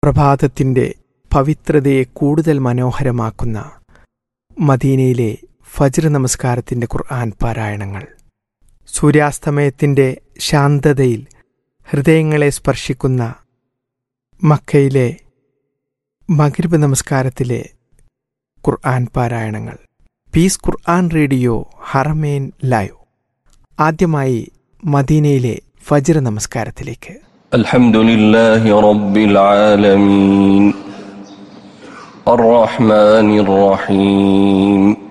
പ്രഭാതത്തിൻ്റെ പവിത്രതയെ കൂടുതൽ മനോഹരമാക്കുന്ന മദീനയിലെ ഫജ്ർ നമസ്കാരത്തിൻ്റെ ഖുർആൻ പാരായണങ്ങൾ സൂര്യാസ്തമയത്തിൻ്റെ ശാന്തതയിൽ ഹൃദയങ്ങളെ സ്പർശിക്കുന്ന മക്കയിലെ മഗ്രിബ് നമസ്കാരത്തിലെ ഖുർആൻ പാരായണങ്ങൾ പീസ് ഖുർആൻ റേഡിയോ ഹറമേൻ ലൈവ് ആദ്യമായി മദീനയിലെ ഫജ്ർ നമസ്കാരത്തിലേക്ക് الحمد لله رب العالمين الرحمن الرحيم